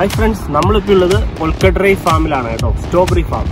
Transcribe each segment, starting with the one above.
Hi friends നമ്മളിപ്പോൾ ഉള്ളത് കൊൽക്കട്ടറൈ ഫാമിലാണ് കേട്ടോ സ്ട്രോബെറി ഫാം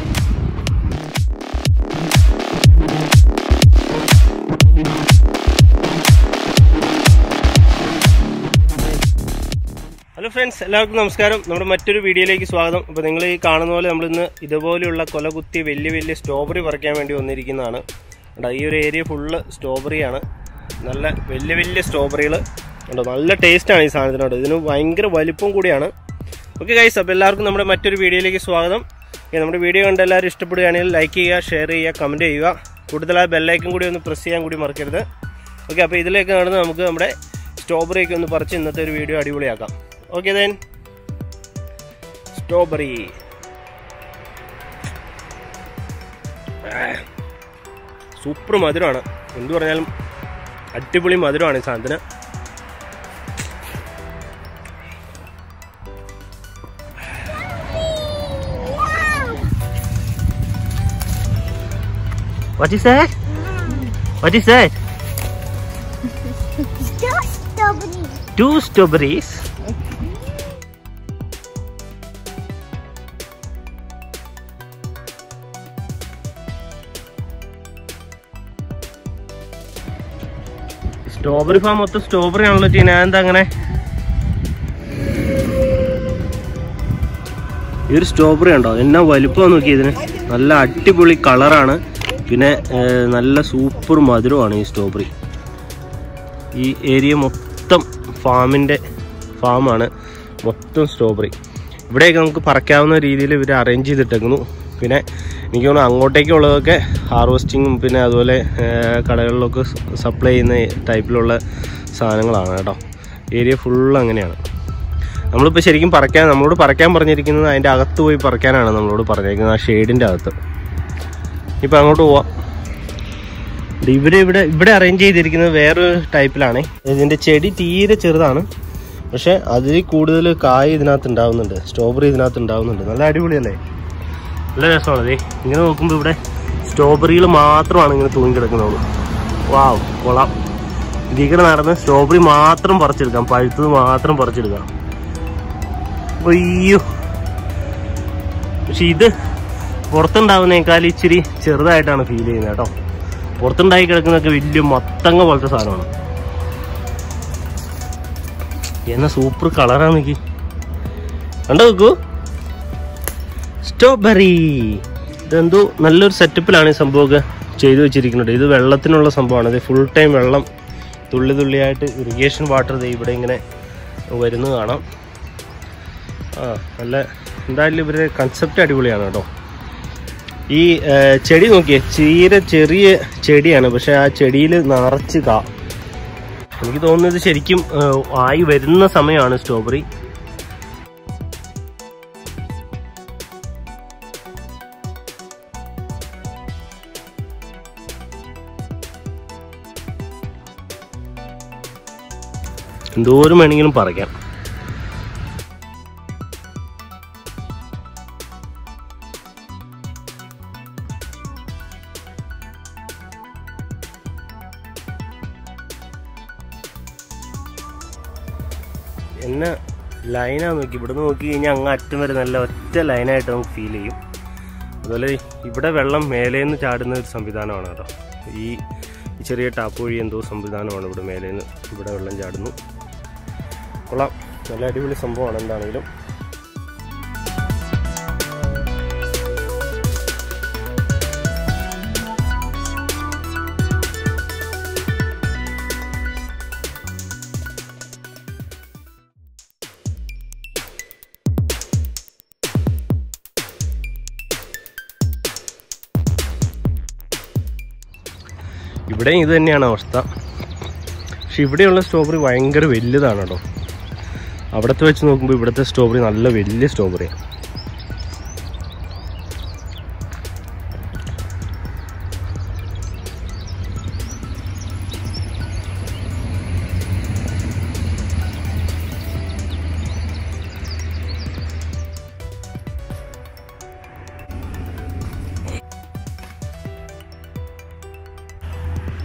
ഹലോ ഫ്രണ്ട്സ് എല്ലാവർക്കും നമസ്കാരം നമ്മുടെ മറ്റൊരു വീഡിയോയിലേക്ക് സ്വാഗതം അപ്പോൾ നിങ്ങൾ ഈ കാണുന്ന പോലെ നമ്മളിന്ന് ഇതുപോലെയുള്ള കൊലകുത്തി വലിയ വലിയ സ്ട്രോബെറി പറിക്കാൻ വേണ്ടി വന്നിരിക്കുന്നതാണ് കണ്ടോ ഈ ഒരു ഏരിയ ഫുള്ള് സ്ട്രോബെറിയാണ് നല്ല വലിയ വലിയ സ്ട്രോബെറികൾ കണ്ടോ നല്ല ടേസ്റ്റാണ് ഈ സാധനത്തിനോട് ഇതിന് ഭയങ്കര വലിപ്പം കൂടിയാണ് ഓക്കെ ഗൈസ് അപ്പോൾ എല്ലാവർക്കും നമ്മുടെ മറ്റൊരു വീഡിയോയിലേക്ക് സ്വാഗതം ഓക്കേ, നമ്മുടെ വീഡിയോ കണ്ട് എല്ലാവരും ഇഷ്ടപ്പെടുകയാണെങ്കിൽ ലൈക്ക് ചെയ്യുക ഷെയർ ചെയ്യുക കമൻറ്റ് ചെയ്യുക കൂടുതലായി ബെല്ലൈക്കും കൂടി ഒന്ന് പ്രസ് ചെയ്യാൻ കൂടി മറക്കരുത് ഓക്കെ അപ്പോൾ ഇതിലേക്ക് നടന്ന് നമുക്ക് നമ്മുടെ സ്ട്രോബെറി ഒക്കെ ഒന്ന് പറിച്ച് ഇന്നത്തെ ഒരു വീഡിയോ അടിപൊളിയാക്കാം ഓക്കെ ദെൻ സ്ട്രോബെറി സൂപ്പർ മധുരമാണ് എന്തു പറഞ്ഞാലും അടിപൊളി മധുരമാണ് ഈ സാധനത്തിന് What is that? What is that? Strawberry. Two strawberries. Strawberry farm മൊത്തം സ്ട്രോബെറി ആണല്ലോ ടീന എന്താ അങ്ങനെ ഈ ഒരു സ്ട്രോബെറി ഉണ്ടോ എന്നാ വലുപ്പം നോക്കി ഇതിന് നല്ല അടിപൊളി കളറാണ് പിന്നെ ഏർ, നല്ല സൂപ്പർ മധുരമാണ് ഈ സ്ട്രോബെറി ഈ ഏരിയ മൊത്തം ഫാമിൻ്റെ ഫാമാണ് മൊത്തം സ്ട്രോബെറി ഇവിടെയൊക്കെ നമുക്ക് പറിക്കാവുന്ന രീതിയിൽ ഇവർ അറേഞ്ച് ചെയ്തിട്ടേക്കുന്നു പിന്നെ എനിക്ക് തോന്നുന്നു അങ്ങോട്ടേക്കുള്ളതൊക്കെ ഹാർവസ്റ്റിങ്ങും പിന്നെ അതുപോലെ ഏർ, കടകളിലൊക്കെ സപ്ലൈ ചെയ്യുന്ന ടൈപ്പിലുള്ള സാധനങ്ങളാണ് കേട്ടോ ഏരിയ ഫുള്ള് അങ്ങനെയാണ് നമ്മളിപ്പോൾ ശരിക്കും പറിക്കാൻ നമ്മളോട് പറിക്കാൻ പറഞ്ഞിരിക്കുന്നത് അതിൻ്റെ അകത്ത് പോയി പറിക്കാനാണ് നമ്മളോട് പറഞ്ഞിരിക്കുന്നത് ആ ഷെയ്ഡിൻ്റെ അകത്ത് ഇപ്പം അങ്ങോട്ട് പോവാം ഇത് ഇവിടെ ഇവിടെ ഇവിടെ അറേഞ്ച് ചെയ്തിരിക്കുന്നത് വേറൊരു ടൈപ്പിലാണ് ഇതിന്റെ ചെടി തീരെ ചെറുതാണ് പക്ഷെ അതിൽ കൂടുതൽ കായ് ഇതിനകത്ത് ഉണ്ടാവുന്നുണ്ട് സ്ട്രോബെറി ഇതിനകത്ത് ഉണ്ടാവുന്നുണ്ട് നല്ല അടിപൊളിയല്ലേ നല്ല രസമാണ് ദേ ഇങ്ങനെ നോക്കുമ്പോൾ ഇവിടെ സ്ട്രോബെറികൾ മാത്രമാണ് ഇങ്ങനെ തൂങ്ങി കിടക്കുന്നത് വാവ് കൊള്ളാം ഇതിങ്ങനെ നടന്ന് സ്ട്രോബെറി മാത്രം പറിച്ചെടുക്കാം പഴുത്തത് മാത്രം പറിച്ചെടുക്കാം അയ്യോ പക്ഷെ ഇത് പുറത്തുണ്ടാവുന്നേക്കാൾ ഇച്ചിരി ചെറുതായിട്ടാണ് ഫീൽ ചെയ്യുന്നത് കേട്ടോ പുറത്തുണ്ടായി കിടക്കുന്നതൊക്കെ വലിയ മത്തങ്ങ പോലത്തെ സാധനമാണ് എന്നാ സൂപ്പർ കളറാ നോക്കി കണ്ടോ നോക്കൂ സ്ട്രോബെറി ഇതെന്തോ നല്ലൊരു സെറ്റപ്പിലാണ് ഈ സംഭവമൊക്കെ ചെയ്തു വെച്ചിരിക്കുന്നത് ഇത് വെള്ളത്തിനുള്ള സംഭവമാണ് ഇത് ഫുൾ ടൈം വെള്ളം തുള്ളി തുള്ളിയായിട്ട് ഇറിഗേഷൻ വാട്ടർ ഇത് ഇവിടെ ഇങ്ങനെ വരുന്നത് കാണാം ആ നല്ല എന്തായാലും ഇവരുടെ കൺസെപ്റ്റ് അടിപൊളിയാണ് കേട്ടോ ഈ ആ, ചെടി നോക്കിയേ തീരെ ചെറിയ ചെടിയാണ് പക്ഷെ ആ ചെടിയിൽ നിറച്ച് കാ എനിക്ക് തോന്നുന്നത് ശരിക്കും ആ, ആയി വരുന്ന സമയമാണ് സ്ട്രോബെറി എന്തോരം വേണമെങ്കിലും പറിക്കാം എന്നെ ലൈനാ നോക്കി ഇവിടെ നോക്കി കഴിഞ്ഞാൽ അങ്ങ് അറ്റം വരെ നല്ല ഒറ്റ ലൈനായിട്ട് നമുക്ക് ഫീൽ ചെയ്യും അതുപോലെ ഇവിടെ വെള്ളം മേലേന്ന് ചാടുന്ന ഒരു സംവിധാനമാണ് കേട്ടോ ഈ ഈ ചെറിയ ടാപ്പ് വഴി എന്തോ സംവിധാനമാണ് ഇവിടെ മേലേന്ന് ഇവിടെ വെള്ളം ചാടുന്നു കൊള്ളാം നല്ല അടിപൊളി സംഭവമാണ് എന്താണെങ്കിലും ഇവിടെയും ഇത് തന്നെയാണ് അവസ്ഥ പക്ഷെ ഇവിടെയുള്ള സ്ട്രോബെറി ഭയങ്കര വലുതാണ് കേട്ടോ അവിടത്തെ വെച്ച് നോക്കുമ്പോൾ ഇവിടുത്തെ സ്ട്രോബെറി നല്ല വലിയ സ്ട്രോബെറിയാണ്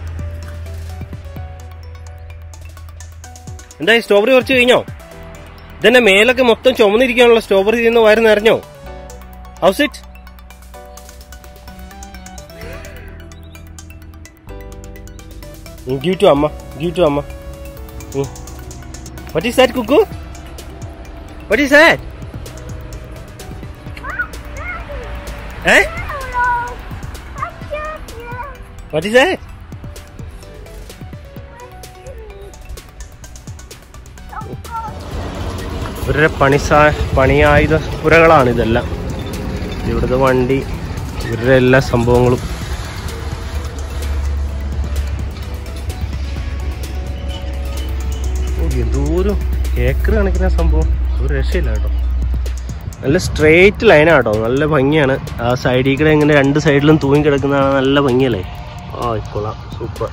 എന്തായി സ്ട്രോബെറി കുറച്ച് കഴിഞ്ഞോ ഇതെന്നെ മേലൊക്കെ മൊത്തം ചുമന്നിരിക്കാനുള്ള സ്ട്രോബെറി തിന്ന് വയറ് നിറഞ്ഞോ ഹൗസ് ഇറ്റ് ഗീവ് ടു അമ്മ ഗീവ് ടു അമ്മ what is that Kukku what is that ഏ വാട്ട് ഈസ് ദാറ്റ് ഇവരുടെ പണിസാ പണിയായുധ പുരകളാണ് ഇതെല്ലാം ഇവിടുത്തെ വണ്ടി ഇവരുടെ എല്ലാ സംഭവങ്ങളും ഓ, എന്തോരം ഏക്കർ കണക്കിന് സംഭവം ഒരു രക്ഷയില്ല കേട്ടോ നല്ല സ്ട്രെയിറ്റ് ലൈനാട്ടോ നല്ല ഭംഗിയാണ് ആ സൈഡിൽ കൂടെ ഇങ്ങനെ രണ്ട് സൈഡിലും തൂങ്ങി കിടക്കുന്നതാണ് നല്ല ഭംഗിയല്ലേ ആ കൊള്ളാം സൂപ്പർ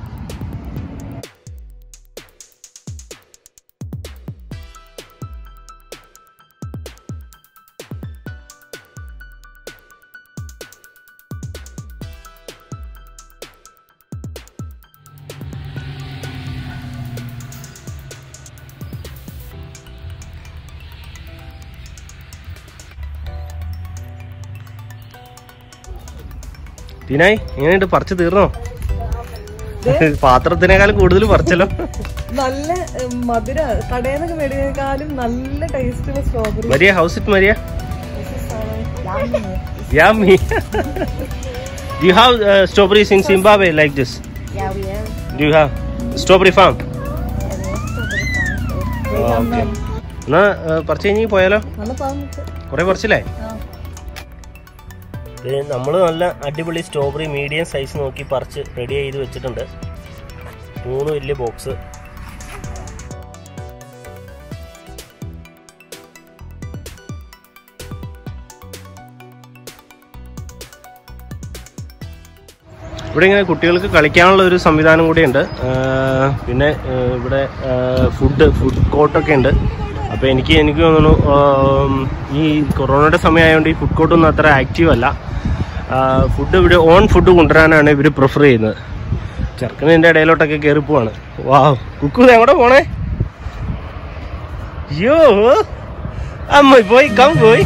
ടീനായി എങ്ങനെയുണ്ട് പറിച്ചു തീർന്നോ പാത്രത്തിനേക്കാൾ കൂടുതൽ പറിച്ചല്ലോ നല്ല ഉം, മധുര കടയിൽ നിന്നൊക്കെ മേടിക്കുന്നേക്കാളും നല്ല ടേസ്റ്റുള്ള strawberry Maria how's it Maria Yummy. Do you have uh, strawberries in Zimbabwe like this? Yeah, we have. Do you have strawberry farm? Yeah, okay എന്നാ പറിച്ചു കഴിഞ്ഞ് പോയാലോ നല്ല പാമ്പ് കുറെ പറിച്ചില്ലേ ആ. നമ്മൾ നല്ല അടിപൊളി സ്ട്രോബെറി മീഡിയം സൈസ് നോക്കി പറിച്ച് റെഡി ചെയ്ത് വെച്ചിട്ടുണ്ട് മൂന്ന് വലിയ ബോക്സ് ഇവിടെ ഇങ്ങനെ കുട്ടികൾക്ക് കളിക്കാനുള്ള ഒരു സംവിധാനം കൂടിയുണ്ട് ആ, പിന്നെ ആ, ഇവിടെ ഫുഡ് ഫുഡ് കോർട്ടൊക്കെ ഉണ്ട് അപ്പോൾ എനിക്ക് എനിക്ക് തോന്നുന്നു ആം, ഈ കൊറോണയുടെ സമയമായതുകൊണ്ട് ഈ ഫുഡ് കോർട്ടൊന്നും അത്ര ആക്റ്റീവ് അല്ല ഫുഡ് ഇവിടെ ഓൺ ഫുഡ് കൊണ്ടുവരാനാണ് ഇവർ പ്രിഫർ ചെയ്യുന്നത് ചെറുക്കന് ഇതിൻ്റെ ഇടയിലോട്ടൊക്കെ കയറി പോവാണ് വാ കുക്കു എങ്ങോട്ട് പോണേ അയ്യോ അമ്മ പോയി കം പോയി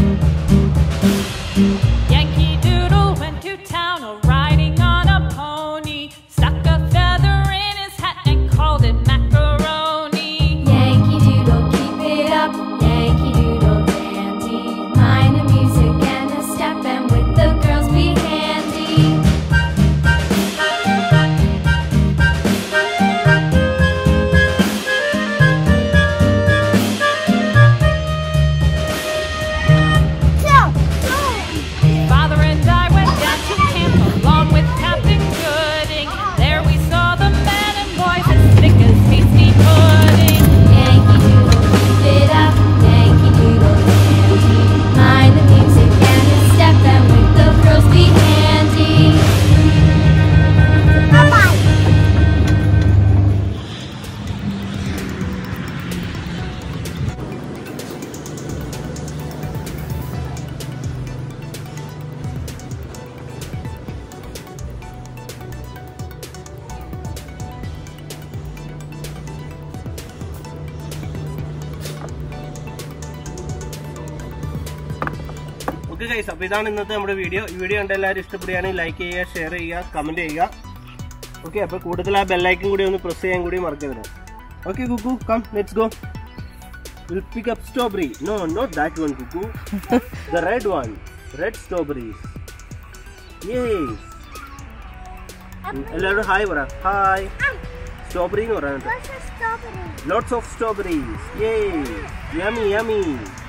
Yankee Doodle went to town a riding on a pony. Stuck a feather in his hat and called it macaroni. Yankee Doodle, keep it up, Yankee Doodle dandy. Mind the music and the step, and with the girls be handy. Father and I went down to camp along with Captain Gooding. There we saw the men and boys as thick as tasty pudding. Yankee Doodle, keep it up, Yankee Doodle dandy. Mind the music and the step, and with the girls be handy. Okay guys അപ്പോൾ ഇതാണ് ഇന്നത്തെ നമ്മുടെ video ഈ video കണ്ട എല്ലാവരും ഇഷ്ടപ്പെടുകയാണെങ്കിൽ like ചെയ്യുക share ചെയ്യുക കമന്റ് ചെയ്യുക ഓക്കെ അപ്പോൾ കൂടുതൽ ആ ബെല്ലൈക്കൻ കൂടി ഒന്ന് പ്രസ് ചെയ്യാൻ കൂടി മറക്കരുത് okay Kukku come let's go We'll pick up strawberry. No, not that one, Kuku. the red one. Red strawberries. Yes. എല്ലാവരും ഹായ് പറ ഹായ് സ്ട്രോബെറി എന്ന് പറയാനുണ്ട് lots of strawberries yay yummy yummy